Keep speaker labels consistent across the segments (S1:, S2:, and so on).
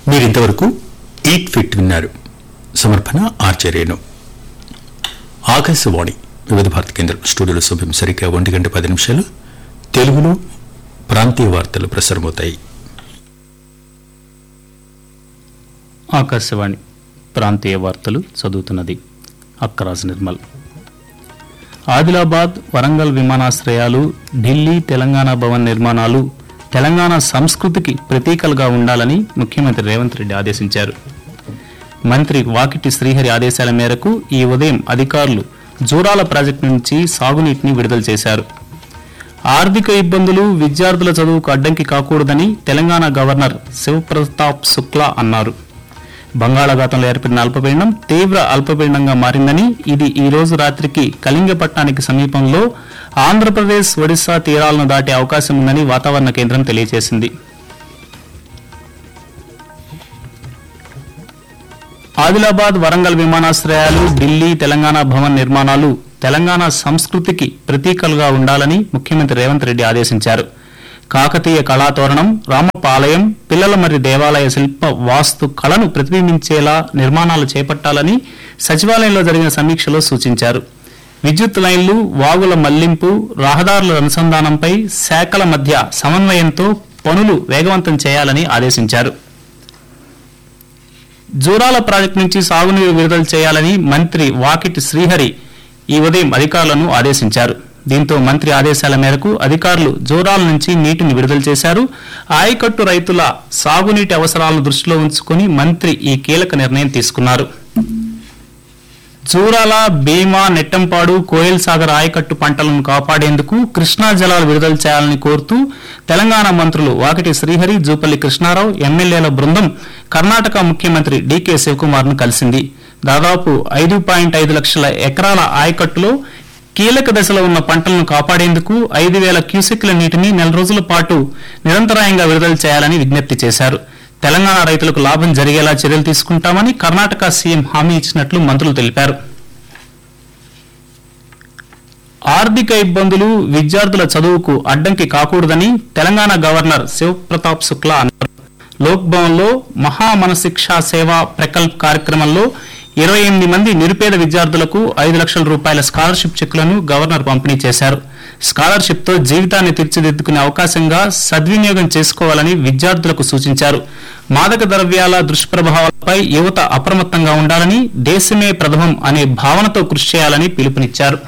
S1: మీరింతవరకు eat fit విన్నారు సమర్పణ ఆర్చర్యను ఆకాశవాణి వివిధ భారతి కేంద్రం స్టూడియోలో సమయం సరిగ్గా ఒంటి గంట పది నిమిషాలు తెలుగులో ప్రాంతీయ వార్తలు ప్రసారమవుతాయి
S2: ఆకాశవాణి ప్రాంతీయ వార్తలు చదువుతున్నది అక్కరాజ్ నిర్మల్ ఆదిలాబాద్ వరంగల్ విమానాశ్రయాలు ఢిల్లీ తెలంగాణ భవన్ నిర్మాణాలు తెలంగాణ సంస్కృతికి ప్రతీకలుగా ఉండాలని ముఖ్యమంత్రి రేవంత్ రెడ్డి ఆదేశించారు మంత్రి వాకిటి శ్రీహరి ఆదేశాల మేరకు ఈ ఉదయం అధికారులు జూరాల ప్రాజెక్టు నుంచి సాగునీటిని విడుదల చేశారు ఆర్థిక ఇబ్బందులు విద్యార్థుల చదువుకు అడ్డంకి కాకూడదని తెలంగాణ గవర్నర్ శివప్రతాప్ శుక్లా అన్నారు బంగాళాఖాతంలో ఏర్పడిన అల్పపీడనం తీవ్ర అల్పపీడనంగా మారిందని ఇది ఈ రోజు రాత్రికి కళింగపట్నానికి సమీపంలో ఆంధ్రప్రదేశ్ ఒడిశా తీరాలను దాటే అవకాశం ఉందని వాతావరణ కేంద్రం తెలియజేసింది ఆదిలాబాద్ వరంగల్ విమానాశ్రయాలు ఢిల్లీ తెలంగాణ భవన్ నిర్మాణాలు తెలంగాణ సంస్కృతికి ప్రతీకలుగా ఉండాలని ముఖ్యమంత్రి రేవంత్ రెడ్డి ఆదేశించారు కాకతీయ కళాతోరణం రామప్ప ఆలయం పిల్లలమర్రి దేవాలయ శిల్ప వాస్తు కళను ప్రతిబింబించేలా నిర్మాణాలు చేపట్టాలని సచివాలయంలో జరిగిన సమీక్షలో సూచించారు విద్యుత్ లైన్లు వాగుల మళ్లింపు రహదారుల అనుసంధానంపై శాఖల మధ్య సమన్వయంతో పనులు వేగవంతం చేయాలని ఆదేశించారు జూరాల ప్రాజెక్టు నుంచి సాగునీరు విడుదల చేయాలని మంత్రి వాకిటి శ్రీహరి ఈ ఉదయం అధికారులను ఆదేశించారు దీంతో మంత్రి ఆదేశాల మేరకు అధికారులు జోరాల నుంచి నీటిని విడుదల చేశారు ఆయకట్టు రైతుల సాగునీటి అవసరాలను దృష్టిలో ఉంచుకుని మంత్రి ఈ కీలక నిర్ణయం తీసుకున్నారు జూరాల భీమా నెట్టంపాడు కోయల్ సాగర్ ఆయకట్టు పంటలను కాపాడేందుకు కృష్ణా జలాలు విడుదల చేయాలని కోరుతూ తెలంగాణ మంత్రులు వాకిటి శ్రీహరి జూపల్లి కృష్ణారావు ఎమ్మెల్యేల బృందం కర్ణాటక ముఖ్యమంత్రి డీకే శివకుమార్ ను కలిసింది దాదాపు ఐదు పాయింట్ ఐదు లక్షల ఎకరాల ఆయకట్టులో కీలక దశలో ఉన్న పంటలను కాపాడేందుకు ఐదు వేల క్యూసెక్ల నీటిని నెల రోజుల పాటు నిరంతరాయంగా విడుదల చేయాలని విజ్ఞప్తి చేశారు తెలంగాణ రైతులకు లాభం జరిగేలా చర్యలు తీసుకుంటామని కర్ణాటక సీఎం హామీ ఇచ్చినట్లు మంత్రులు తెలిపారు ఆర్థిక ఇబ్బందులు విద్యార్థుల చదువుకు అడ్డంకి కాకూడదని తెలంగాణ గవర్నర్ శివప్రతాప్ శుక్లా అన్నారు లోక్ భవన్ లో మహా మనశిక్షా సేవా ప్రకల్ప్ కార్యక్రమంలో ఇరవై ఎనిమిది మంది నిరుపేద విద్యార్థులకు ఐదు లక్షల రూపాయల స్కాలర్షిప్ చెక్కులను గవర్నర్ పంపిణీ చేశారు స్కాలర్షిప్ తో జీవితాన్ని తీర్చిదిద్దుకునే అవకాశంగా సద్వినియోగం చేసుకోవాలని విద్యార్థులకు సూచించారు మాదక ద్రవ్యాల దుష్ప్రభావాలపై యువత అప్రమత్తంగా ఉండాలని దేశమే ప్రథమం అనే భావనతో కృషి చేయాలని పిలుపునిచ్చారు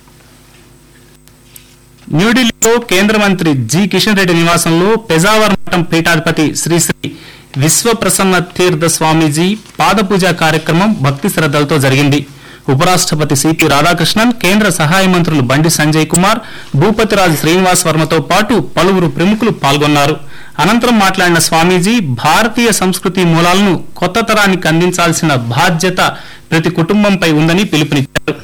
S2: న్యూఢిల్లీలో కేంద్ర మంత్రి జి కిషన్ రెడ్డి నివాసంలో పెజావర్ మఠం పీఠాధిపతి శ్రీ శ్రీ విశ్వ ప్రసన్న తీర్థ స్వామీజీ పాదపూజ కార్యక్రమం భక్తి శ్రద్దలతో జరిగింది ఉపరాష్ట్రపతి సిపి రాధాకృష్ణన్ కేంద్ర సహాయ మంత్రులు బండి సంజయ్ కుమార్ భూపతిరాజు శ్రీనివాస్ వర్మతో పాటు పలువురు ప్రముఖులు పాల్గొన్నారు అనంతరం మాట్లాడిన స్వామీజీ భారతీయ సంస్కృతి మూలాలను కొత్త తరానికి అందించాల్సిన బాధ్యత ప్రతి కుటుంబంపై ఉందని పిలుపునిచ్చారు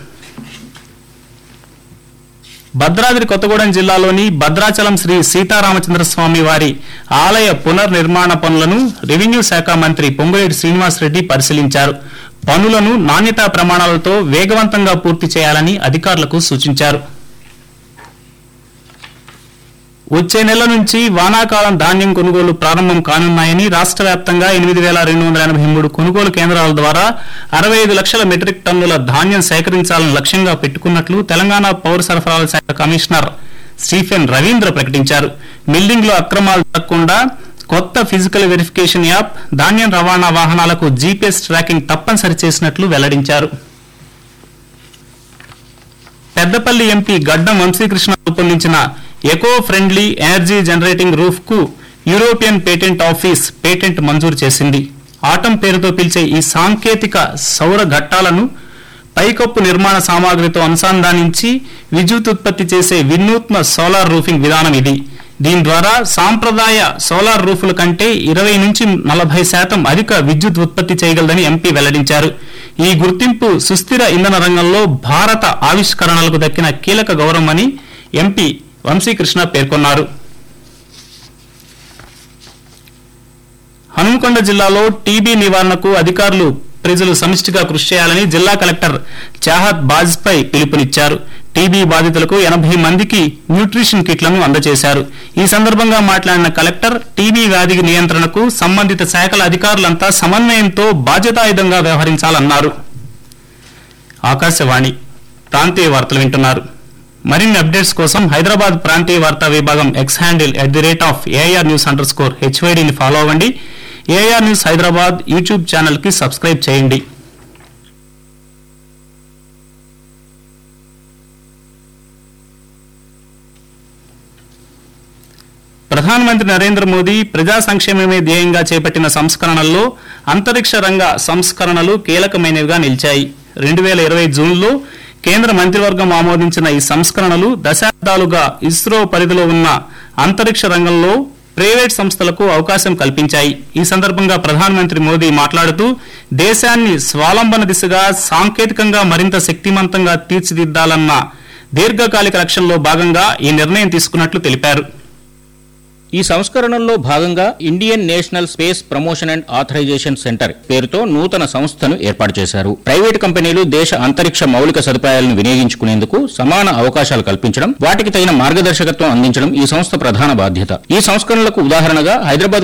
S2: భద్రాద్రి కొత్తగూడెం జిల్లాలోని భద్రాచలం శ్రీ సీతారామచంద్ర స్వామి వారి ఆలయ పునర్నిర్మాణ పనులను రెవెన్యూ శాఖ మంత్రి పొంగులేటి శ్రీనివాసరెడ్డి పరిశీలించారు పనులను నాణ్యతా ప్రమాణాలతో వేగవంతంగా పూర్తి చేయాలని అధికారులకు సూచించారు వచ్చే నెల నుంచి వానాకాలం ధాన్యం కొనుగోలు ప్రారంభం కానున్నాయని రాష్ట్ర వ్యాప్తంగా ఎనిమిది వేల రెండు వందల ఎనభై మూడు కొనుగోలు కేంద్రాల ద్వారా అరవై ఐదు లక్షల మెట్రిక్ టన్నుల ధాన్యం సేకరించాలని లక్ష్యంగా పెట్టుకున్నట్లు తెలంగాణ పౌర సరఫరాల శాఖ కమిషనర్ స్టీఫెన్ రవీంద్ర ప్రకటించారు మిల్లింగ్ లో అక్రమాలు జరగకుండా కొత్త ఫిజికల్ వెరిఫికేషన్ యాప్ ధాన్యం రవాణా వాహనాలకు జీపీఎస్ ట్రాకింగ్ తప్పనిసరి చేసినట్లు వెల్లడించారు పెద్దపల్లి ఎంపీ గడ్డం వంశీకృష్ణ రూపొందించిన eco friendly energy generating roof కు యూరోపియన్ పేటెంట్ ఆఫీస్ పేటెంట్ మంజూరు చేసింది ఆటం పేరుతో పిలిచే ఈ సాంకేతిక సౌర ఘట్టాలను పైకప్పు నిర్మాణ సామాగ్రితో అనుసంధానించి విద్యుత్ ఉత్పత్తి చేసే వినూత్న సోలార్ రూఫింగ్ విధానం ఇది దీని ద్వారా సాంప్రదాయ సోలార్ రూఫుల కంటే ఇరవై నుంచి నలభై శాతం అధిక విద్యుత్ ఉత్పత్తి చేయగలదని ఎంపీ వెల్లడించారు ఈ గుర్తింపు సుస్థిర ఇంధన రంగంలో భారత ఆవిష్కరణలకు దక్కిన కీలక గౌరవమని ఎంపీ వంశీకృష్ణ పేర్కొన్నారు హనుమకొండ జిల్లాలో టీబీ నివారణకు అధికారులు ప్రజలు సమిష్టిగా కృషి చేయాలని జిల్లా కలెక్టర్ చాహత్ బాజ్పై పిలుపునిచ్చారు టీబీ బాధితులకు ఎనభై మందికి న్యూట్రిషన్ కిట్లను అందజేశారు ఈ సందర్భంగా మాట్లాడిన కలెక్టర్ టీబీ వ్యాధి నియంత్రణకు సంబంధిత శాఖల అధికారులంతా సమన్వయంతో బాధ్యతాయుతంగా వ్యవహరించాలన్నారు ఆకాశవాణి ప్రాంతీయ వార్తలు వింటున్నారు మరిన్ని అప్డేట్స్ కోసం హైదరాబాద్ ప్రాంతీయ వార్తా విభాగం X handle at the rate of AIR news underscore స్కోర్ హెచ్వైడిని ఫాలో అవ్వండి AIR news Hyderabad YouTube channel కి సబ్స్క్రైబ్ చేయండి ప్రధానమంత్రి నరేంద్ర మోదీ ప్రజా సంక్షేమమే ధ్యేయంగా చేపట్టిన సంస్కరణల్లో అంతరిక్ష రంగ సంస్కరణలు కీలకమైనవిగా నిలిచాయి రెండు వేల ఇరవై జూన్లో కేంద్ర మంత్రివర్గం ఆమోదించిన ఈ సంస్కరణలు దశాబ్దాలుగా ఇస్రో పరిధిలో ఉన్న అంతరిక్ష రంగంలో ప్రైవేట్ సంస్థలకు అవకాశం కల్పించాయి ఈ సందర్భంగా ప్రధానమంత్రి మోదీ మాట్లాడుతూ దేశాన్ని స్వాలంబన దిశగా సాంకేతికంగా మరింత శక్తిమంతంగా తీర్చిదిద్దాలన్న దీర్ఘకాలిక లక్ష్యంలో భాగంగా ఈ నిర్ణయం తీసుకున్నట్లు తెలిపారు
S3: ఈ సంస్కరణల్లో భాగంగా Indian National Space Promotion and Authorisation Centre పేరుతో నూతన సంస్థను ఏర్పాటు చేశారు ప్రైవేట్ కంపెనీలు దేశ అంతరిక్ష మౌలిక సదుపాయాలను వినియోగించుకునేందుకు సమాన అవకాశాలు కల్పించడం వాటికి తగిన మార్గదర్శకత్వం అందించడం ఈ సంస్థ ప్రధాన బాధ్యత ఈ సంస్కరణలకు ఉదాహరణగా హైదరాబాద్